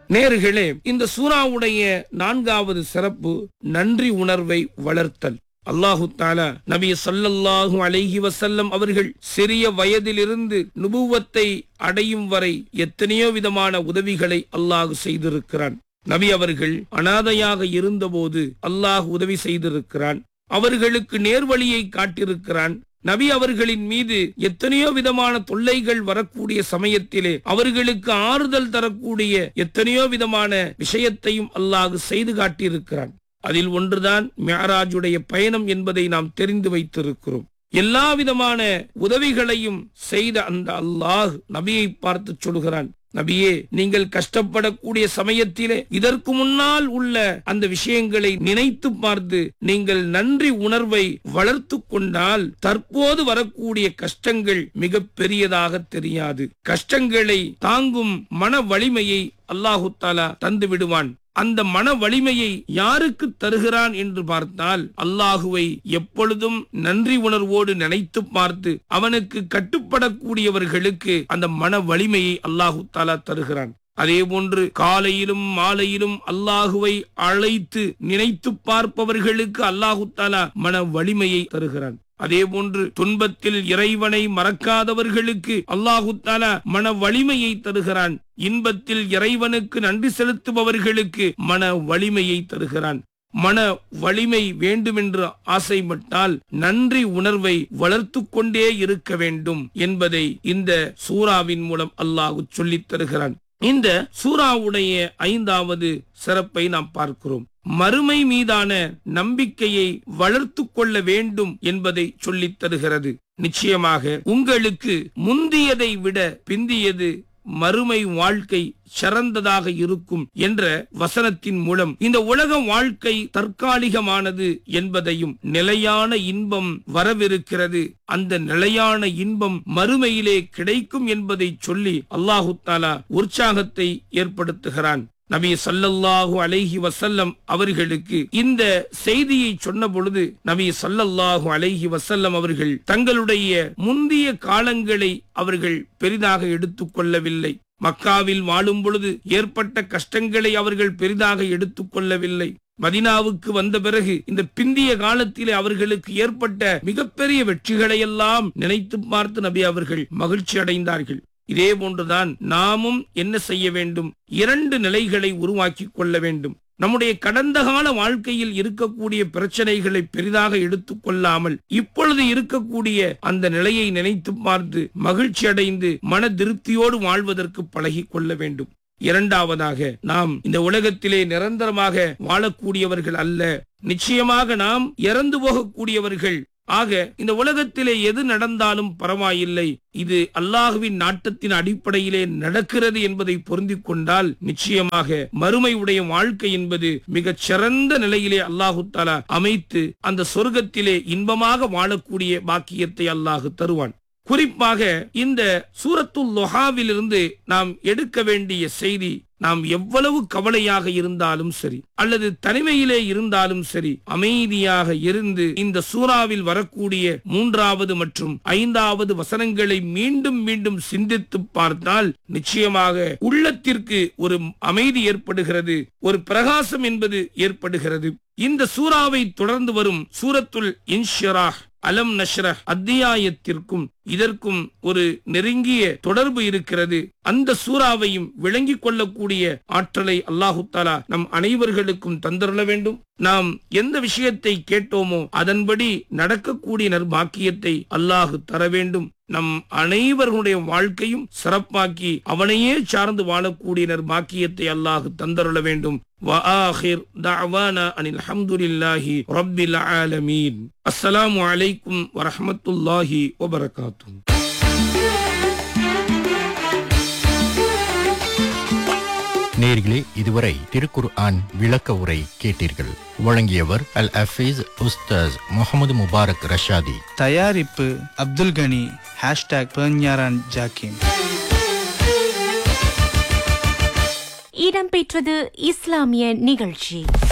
நேர்களே இந்த சூறாவுடைய நான்காவது சிறப்பு நன்றி உணர்வை வளர்த்தல் அல்லாஹு தாலா நபி ஸல்லல்லாஹு அலைஹி வஸல்லம் அவர்கள் சிறிய வயதிலிருந்து நுபுவத்தை அடையும் வரை எத்தனையோ விதமான உதவிகளை அல்லாஹ் செய்திருக்கிறான் நபி அவர்கள் அனாதையாக இருந்தபோது அல்லாஹ் உதவி செய்திருக்கிறான் அவர்களுக்கு நேர்வழியை காட்டியிருக்கிறான் நபி அவர்களின் மீது எத்தனையோ விதமான தொல்லைகள் வரக்கூடிய சமயத்திலே அவர்களுக்கு ஆறுதல் தரக்கூடிய எத்தனையோ விதமான விஷயத்தையும் அல்லாஹ் செய்து காட்டியிருக்கிறான் அதில் ஒன்றுதான் மியராஜுடைய பயணம் என்பதை நாம் தெரிந்து வைத்திருக்கிறோம் எல்லா விதமான உதவிகளையும் செய்த அந்த அல்லாஹ் நபியை பார்த்து சொல்கிறான் நபியே நீங்கள் கஷ்டப்படக்கூடிய சமயத்திலே இதற்கு முன்னால் உள்ள அந்த விஷயங்களை நினைத்து பார்த்து நீங்கள் நன்றி உணர்வை வளர்த்து கொண்டால் தற்போது வரக்கூடிய கஷ்டங்கள் மிக பெரியதாக தெரியாது கஷ்டங்களை தாங்கும் மன வலிமையை அல்லாஹு தாலா தந்து விடுவான் அந்த மன வலிமையை யாருக்கு தருகிறான் என்று பார்த்தால் அல்லாஹுவை எப்பொழுதும் நன்றி உணர்வோடு நினைத்து பார்த்து அவனுக்கு கட்டுப்படக்கூடியவர்களுக்கு அந்த மன வலிமையை அல்லாஹு தாலா தருகிறான் அதே போன்று காலையிலும் மாலையிலும் அல்லாஹுவை அழைத்து நினைத்து பார்ப்பவர்களுக்கு அல்லாஹு தாலா மன வலிமையை தருகிறான் அதே போன்று துன்பத்தில் இறைவனை மறக்காதவர்களுக்கு அல்லாஹு தாலா மன வலிமையை தருகிறான் இன்பத்தில் இறைவனுக்கு நன்றி செலுத்துபவர்களுக்கு மன வலிமையை தருகிறான் மன வலிமை வேண்டுமென்று ஆசைப்பட்டால் நன்றி உணர்வை வளர்த்து கொண்டே இருக்க வேண்டும் என்பதை இந்த சூறாவின் மூலம் அல்லாஹு சொல்லித் தருகிறான் இந்த சூறாவுடைய ஐந்தாவது சிறப்பை நாம் பார்க்கிறோம் மறுமை மீதான நம்பிக்கையை வளர்த்து கொள்ள வேண்டும் என்பதை சொல்லித் தருகிறது நிச்சயமாக உங்களுக்கு முந்தியதை விட பிந்தியது மறுமை வாழ்க்கை சிறந்ததாக இருக்கும் என்ற வசனத்தின் மூலம் இந்த உலக வாழ்க்கை தற்காலிகமானது என்பதையும் நிலையான இன்பம் வரவிருக்கிறது அந்த நிலையான இன்பம் மறுமையிலே கிடைக்கும் என்பதை சொல்லி அல்லாஹு தாலா உற்சாகத்தை ஏற்படுத்துகிறான் நபி சல்லல்லாஹு அலைஹி வசல்லம் அவர்களுக்கு இந்த செய்தியை சொன்ன பொழுது நபி சல்லல்லாஹு அலைஹி வசல்லம் அவர்கள் தங்களுடைய முந்திய காலங்களை அவர்கள் பெரிதாக எடுத்துக்கொள்ளவில்லை மக்காவில் வாழும் பொழுது ஏற்பட்ட கஷ்டங்களை அவர்கள் பெரிதாக எடுத்துக்கொள்ளவில்லை மதினாவுக்கு வந்த பிறகு இந்த பிந்திய காலத்திலே அவர்களுக்கு ஏற்பட்ட மிகப்பெரிய வெற்றிகளை எல்லாம் நினைத்து பார்த்து நபி அவர்கள் மகிழ்ச்சி அடைந்தார்கள் இதே போன்றுதான் நாமும் என்ன செய்ய வேண்டும் இரண்டு நிலைகளை உருவாக்கி கொள்ள வேண்டும் நம்முடைய கடந்த கால வாழ்க்கையில் இருக்கக்கூடிய பிரச்சனைகளை பெரிதாக எடுத்துக் கொள்ளாமல் இப்பொழுது இருக்கக்கூடிய அந்த நிலையை நினைத்து பார்த்து மகிழ்ச்சி அடைந்து மன திருப்தியோடு வாழ்வதற்கு பழகி கொள்ள வேண்டும் இரண்டாவதாக நாம் இந்த உலகத்திலே நிரந்தரமாக வாழக்கூடியவர்கள் அல்ல நிச்சயமாக நாம் இறந்து போகக்கூடியவர்கள் ஆக இந்த உலகத்திலே எது நடந்தாலும் பரவாயில்லை இது அல்லாஹுவின் நாட்டத்தின் அடிப்படையிலே நடக்கிறது என்பதை பொருந்திக் கொண்டால் நிச்சயமாக மறுமை உடைய வாழ்க்கை என்பது மிகச் சிறந்த நிலையிலே அல்லாஹு தாலா அமைத்து அந்த சொர்க்கத்திலே இன்பமாக வாழக்கூடிய பாக்கியத்தை அல்லாஹு தருவான் குறிப்பாக இந்த சூரத்துல் லொஹாவிலிருந்து நாம் எடுக்க வேண்டிய செய்தி நாம் எவ்வளவு கவலையாக இருந்தாலும் சரி அல்லது தனிமையிலே இருந்தாலும் சரி அமைதியாக இருந்து இந்த சூறாவில் வரக்கூடிய மூன்றாவது மற்றும் ஐந்தாவது வசனங்களை மீண்டும் மீண்டும் சிந்தித்து பார்த்தால் நிச்சயமாக உள்ளத்திற்கு ஒரு அமைதி ஏற்படுகிறது ஒரு பிரகாசம் என்பது ஏற்படுகிறது இந்த சூறாவை தொடர்ந்து வரும் சூரத்துல் இன்ஷராஹ் அலம் நஷ்ரஹ் அத்தியாயத்திற்கும் இதற்கும் ஒரு நெருங்கிய தொடர்பு இருக்கிறது அந்த சூறாவையும் விளங்கிக் கொள்ளக்கூடிய ஆற்றலை அல்லாஹு தாலா நம் அனைவர்களுக்கும் தந்தருள வேண்டும் நாம் எந்த விஷயத்தை கேட்டோமோ அதன்படி நடக்கக்கூடிய நற்பாக்கியத்தை அல்லாஹு தர வேண்டும் நம் அனைவர்களுடைய வாழ்க்கையும் சிறப்பாக்கி அவனையே சார்ந்து வாழக்கூடிய நற்பாக்கியத்தை அல்லாஹு தந்தருள வேண்டும் وآخر دعوانا أن الحمد لله رب العالمين السلام عليكم ورحمة الله وبركاته நேர்களே இதுவரை திருக்குர் ஆன் விளக்க உரை கேட்டீர்கள் வழங்கியவர் அல் அஃபீஸ் உஸ்தாஸ் முகமது முபாரக் ரஷாதி தயாரிப்பு அப்துல் கனி ஹேஷ்டாக் பெர்ஞாரான் ஜாக்கிம் இடம்பெற்றது இஸ்லாமிய நிகழ்ச்சி